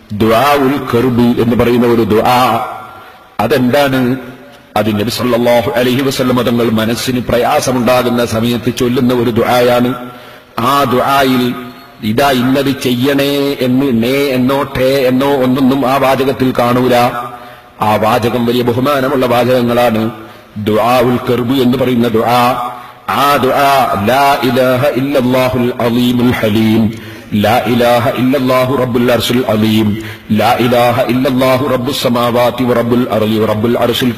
ദുആ ഉൽ കർബ് എന്ന് പറയുന്ന ഒരു ദുആ അതെന്താണ് അത് നബി സല്ലല്ലാഹു അലൈഹി വസല്ലം തങ്ങൾ മനസ്സിന് പ്രയാസമുണ്ടാകുന്ന സമയത്ത് ചൊല്ലുന്ന ഒരു ദുആയാണ് ആ ദുആയിൽ ഇതാ ഇന്നത് ചെയ്യണേ എന്ന് നേ എന്നോ ടേ എന്നോ ഒന്നൊന്നും ആ വാചകത്തിൽ കാണൂല ആ വാചകം വലിയ ബഹുമാനമുള്ള വാചകങ്ങളാണ് ദുആ ഉൽ കർബ് എന്ന് പറയുന്ന ദുആ ആ ദുആ ലാ ഇലാഹ ഇല്ലല്ലാഹുൽ അലീമുൽ ഹലീം ലാ ഇലാഹ ഇല്ലല്ലാഹു റബ്ബുൽ അർശിൽ അലീം ലാ ഇലാഹ ഇല്ലല്ലാഹു റബ്ബുസ് സമാവാതി വറബ്ബുൽ അർളി വറബ്ബുൽ അർശിൽ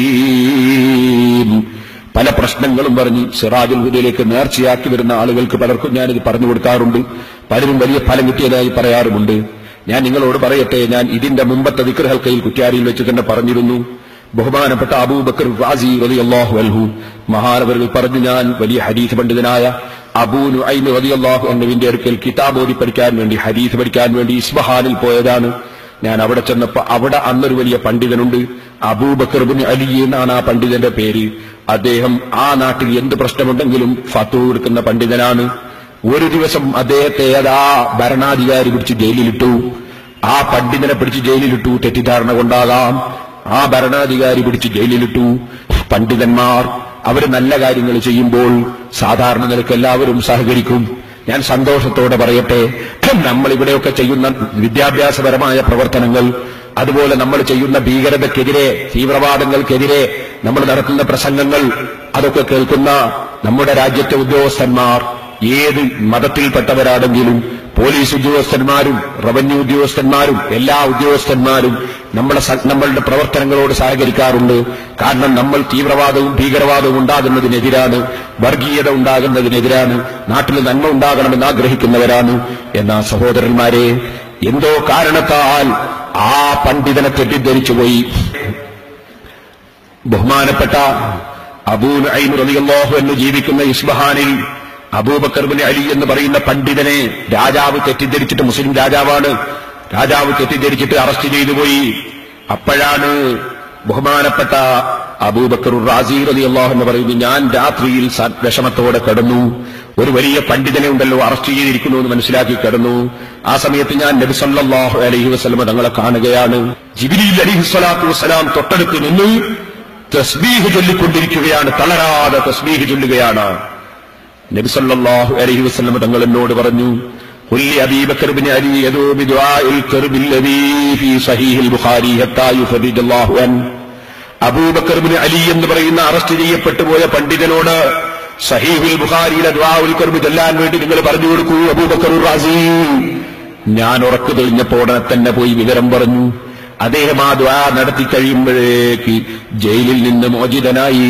കരീം പല പ്രശ്നങ്ങളും പറഞ്ഞ് സിറാജുൽ ഹുദയിലേക്ക് നേർച്ചയാക്കി വരുന്ന ആളുകൾക്ക് പലർക്കും ഞാനിത് പറഞ്ഞു കൊടുക്കാറുണ്ട് പലരും വലിയ ഫലം കിട്ടിയതായി പറയാറുമുണ്ട് ഞാൻ നിങ്ങളോട് പറയട്ടെ ഞാൻ ഇതിന്റെ മുമ്പത്തെ വിഗ്രഹൽക്കയിൽ കുറ്റ്യാരിയിൽ വെച്ച് തന്നെ പറഞ്ഞിരുന്നു ബഹുമാനപ്പെട്ട അബൂബക്കർ റാസി റളിയല്ലാഹു അൻഹു മഹാനവர்கள் പറഞ്ഞു ഞാൻ വലിയ ഹദീസ് പണ്ഡിതനായ അബൂ നുഐം റളിയല്ലാഹു അൻഹുവിന്റെ അടുക്കൽ കിതാബ് ഓതി പഠിക്കാൻ വേണ്ടി ഹദീസ് പഠിക്കാൻ വേണ്ടി ഇസ്ബഹാനിൽ പോയതാണ് ഞാൻ അവിടെ ചെന്നപ്പോ അവിടെ അന്നൊരു വലിയ പണ്ഡിതനുണ്ട് അബൂബക്കർ ബിൻ അലി എന്നാണ് ആ പണ്ഡിതന്റെ പേര് അദ്ദേഹം ആ നാട്ടിൽ എന്ത് പ്രശ്നമുണ്ടെങ്കിലും ഫത്വ കൊടുക്കുന്ന പണ്ഡിതനാണ് ഒരു ദിവസം അദ്ദേഹത്തെ അതാ ഭരണാധികാരി പിടിച്ച് ജയിലിലിട്ടു ആ പണ്ഡിതനെ പിടിച്ച് ജയിലിലിട്ടു തെറ്റിദ്ധാരണ കൊണ്ടാകാം ആ ഭരണാധികാരി പിടിച്ച് ജയിലിലിട്ടു പണ്ഡിതന്മാർ അവർ നല്ല കാര്യങ്ങൾ ചെയ്യുമ്പോൾ സാധാരണ നിലക്ക് എല്ലാവരും സഹകരിക്കും ഞാൻ സന്തോഷത്തോടെ പറയട്ടെ നമ്മൾ ഇവിടെയൊക്കെ ചെയ്യുന്ന വിദ്യാഭ്യാസപരമായ പ്രവർത്തനങ്ങൾ അതുപോലെ നമ്മൾ ചെയ്യുന്ന ഭീകരതയ്ക്കെതിരെ തീവ്രവാദങ്ങൾക്കെതിരെ നമ്മൾ നടത്തുന്ന പ്രസംഗങ്ങൾ അതൊക്കെ കേൾക്കുന്ന നമ്മുടെ രാജ്യത്തെ ഉദ്യോഗസ്ഥന്മാർ ഏത് മതത്തിൽപ്പെട്ടവരാണെങ്കിലും പോലീസ് ഉദ്യോഗസ്ഥന്മാരും റവന്യൂ ഉദ്യോഗസ്ഥന്മാരും എല്ലാ ഉദ്യോഗസ്ഥന്മാരും നമ്മളെ സ- നമ്മളുടെ പ്രവർത്തനങ്ങളോട് സഹകരിക്കാറുണ്ട് കാരണം നമ്മൾ തീവ്രവാദവും ഭീകരവാദവും ഉണ്ടാകുന്നതിനെതിരാണ് വർഗീയത ഉണ്ടാകുന്നതിനെതിരാണ് നാട്ടിൽ നന്മ ഉണ്ടാകണമെന്ന് ആഗ്രഹിക്കുന്നവരാണ് എന്നാ സഹോദരന്മാരെ എന്തോ കാരണത്താൽ ആ പണ്ഡിതനെ തെറ്റിദ്ധരിച്ചുപോയി ബഹുമാനപ്പെട്ട അബൂൻ റളിയല്ലാഹു എന്ന് ജീവിക്കുന്ന ഇസ്ബഹാനിൽ അബൂബക്കർ ബിൻ അലി എന്ന് പറയുന്ന പണ്ഡിതനെ രാജാവ് തെറ്റിദ്ധരിച്ചിട്ട് മുസ്ലിം രാജാവാണ് രാജാവ് തെറ്റിദ്ധരിച്ചിട്ട് അറസ്റ്റ് ചെയ്തു പോയി അപ്പോഴാണ് ബഹുമാനപ്പെട്ട അബൂബക്കർ റാസി റളിയല്ലാഹു എന്ന് പറയുന്നു ഞാൻ രാത്രിയിൽ സ- വിഷമത്തോടെ കിടന്നു ഒരു വലിയ പണ്ഡിതനെ ഉണ്ടല്ലോ അറസ്റ്റ് ചെയ്തിരിക്കുന്നു എന്ന് മനസ്സിലാക്കി കിടന്നു ആ സമയത്ത് ഞാൻ നബി സല്ലല്ലാഹു അലൈഹി വസല്ലമ തങ്ങളെ കാണുകയാണ് ജിബ്രീൽ അലൈഹി സ്വലാത്തു വസ്സലാം തൊട്ടടുത്ത് നിന്ന് തസ്ബീഹ് ചൊല്ലിക്കൊണ്ടിരിക്കുകയാണ് തളരാതെ തസ്ബീഹ് ചൊല്ലുകയാണ് നബി സല്ലല്ലാഹു അലൈഹി വസല്ലം തങ്ങൾ എന്നോട് പറഞ്ഞു കുല്ലി അബീബക്കർ ബിൻ അലി യദൂ ബിദുആഇൽ കർബിൽ ലദീ ഫീ സഹീഹിൽ ബുഖാരി ഹത്താ യുഫരിജല്ലാഹു അൻ അബൂബക്കർ ബിൻ അലി എന്ന് പറയുന്ന അറസ്റ്റ് ചെയ്യപ്പെട്ടു പോയ പണ്ഡിതനോട് സഹീഹുൽ ബുഖാരിയിലെ ദുആഉൽ കർബ് ചെല്ലാൻ വേണ്ടി നിങ്ങൾ പറഞ്ഞു കൊടുക്കൂ അബൂബക്കർ റാസി ഞാൻ ഉറക്കു തെളിഞ്ഞപ്പോൾ ഉടനെ തന്നെ പോയി വിവരം പറഞ്ഞു അദ്ദേഹം ആ ദ്വാ നടത്തി കഴിയുമ്പോഴേക്ക് ജയിലിൽ നിന്ന് മോചിതനായി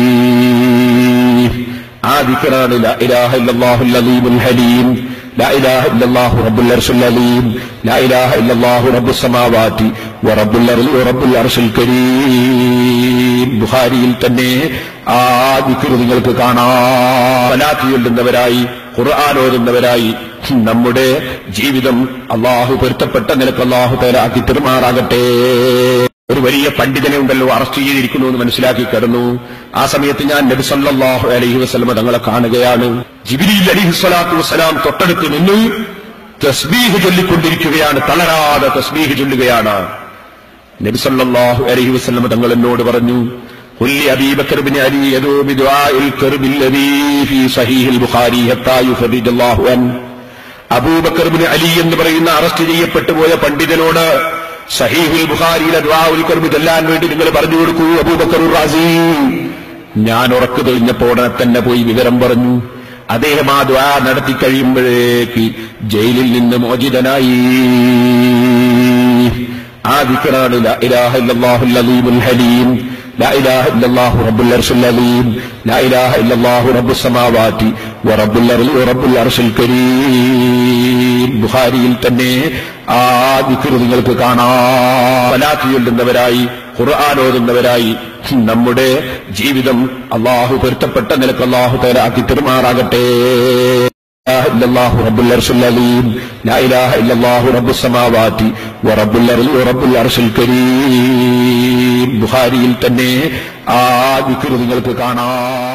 ആ ദിക്റാണ് ലാ ഇലാഹ ഇല്ലല്ലാഹുൽ അലീമുൽ ഹലീം ലാ ഇലാഹ ഇല്ലല്ലാഹു റബ്ബുൽ അർശിൽ അലീം ലാ ഇലാഹ ഇല്ലല്ലാഹു റബ്ബുസ് സമാവാതി വറബ്ബുൽ അർളി വറബ്ബുൽ അർശിൽ കരീം ബുഖാരിയിൽ തന്നെ ആ ദിക്ർ നിങ്ങൾക്ക് കാണാം സലാത്ത് ചൊല്ലുന്നവരായി ഖുർആൻ ഓതുന്നവരായി നമ്മുടെ ജീവിതം അള്ളാഹു പൊരുത്തപ്പെട്ട നിലക്ക് അള്ളാഹു തേലാക്കി തെരുമാറാകട്ടെ ഒരു വലിയ പണ്ഡിതനെ ഉണ്ടല്ലോ അറസ്റ്റ് ചെയ്തിരിക്കുന്നു എന്ന് മനസ്സിലാക്കി കിടന്നു ആ സമയത്ത് ഞാൻ നബി സല്ലല്ലാഹു അലൈഹി വസല്ലമ തങ്ങളെ കാണുകയാണ് ജിബ്രീൽ അലൈഹി സ്വലാത്തു വസ്സലാം തൊട്ടടുത്ത് നിന്ന് തസ്ബീഹ് ചൊല്ലിക്കൊണ്ടിരിക്കുകയാണ് തളരാതെ തസ്ബീഹ് ചൊല്ലുകയാണ് നബി സല്ലല്ലാഹു അലൈഹി വസല്ലമ തങ്ങൾ എന്നോട് പറഞ്ഞു കുല്ലി അബീബക്കർ ബിൻ അലി യദൂ ബിദുആഇൽ കർബിൽ ലദീ ഫീ സഹീഹിൽ ബുഖാരി ഹത്താ യുഫരിജല്ലാഹു അൻ അബൂബക്കർ ബിൻ അലി എന്ന് പറയുന്ന അറസ്റ്റ് ചെയ്യപ്പെട്ടു പോയ പണ്ഡിതനോട് സഹീഹുൽ ബുഖാരിയിലെ ദ്വാഉൽ കർബ് ചെല്ലാൻ വേണ്ടി നിങ്ങൾ പറഞ്ഞു കൊടുക്കൂ അബൂബക്കർ റാസി ഞാൻ ഉറക്കു തെളിഞ്ഞപ്പോൾ ഉടനെ തന്നെ പോയി വിവരം പറഞ്ഞു അദ്ദേഹം ആ ദ്വാ നടത്തി കഴിയുമ്പോഴേക്ക് ജയിലിൽ നിന്ന് മോചിതനായി ആ ദിക്റാണ് ലാ ഇലാഹ ഇല്ലല്ലാഹുൽ അലീമുൽ ഹലീം لا إله إلا الله رب العرش العظيم لا إله إلا الله رب السماوات ورب الأرض ورب العرش الكريم ബുഖാരിയിൽ തന്നെ ആ ദിക്ർ നിങ്ങൾക്ക് കാണാം സലാത്ത് ചൊല്ലുന്നവരായി ഖുർആൻ ഓതുന്നവരായി നമ്മുടെ ജീവിതം അള്ളാഹു പൊരുത്തപ്പെട്ട നിലക്ക് അള്ളാഹു തേലാക്കി തെരുമാറാകട്ടെ إله إلا الله رب العرش العظيم لا إله إلا الله رب السماوات ورب الأرض ورب العرش الكريم ബുഖാരിയിൽ തന്നെ ആ ദിക്ർ നിങ്ങൾക്ക് കാണാം